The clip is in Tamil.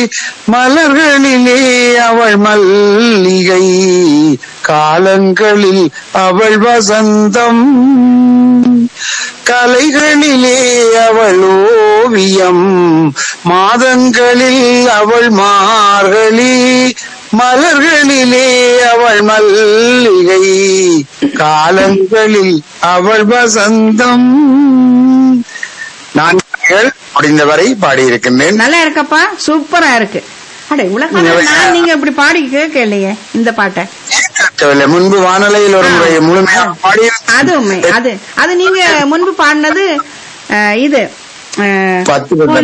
மலர்களிலே அவள் மல்லிகை காலங்களில் அவள் வசந்தம் கலைகளிலே அவள் ஓவியம் மாதங்களில் அவள் மார்கழி மலர்களிலே அவள் மல்லிகை காலங்களில் அவள் வசந்தம் நான் முடிந்தவரை பாடியிருக்கின்றேன் நல்லா இருக்கப்பா சூப்பரா இருக்கு அட இவ்வளவு காலம் நான் நீங்க இப்படி பாடி கேட்கலையே இந்த பாட்டை கேட்கவில்லை. முன்பு வானொலியில் ஒரு முறை முழுமையாக பாடியிருந்தேன் அது உண்மை அது அது நீங்க முன்பு பாடினது அஹ், இது அஹ், பத்து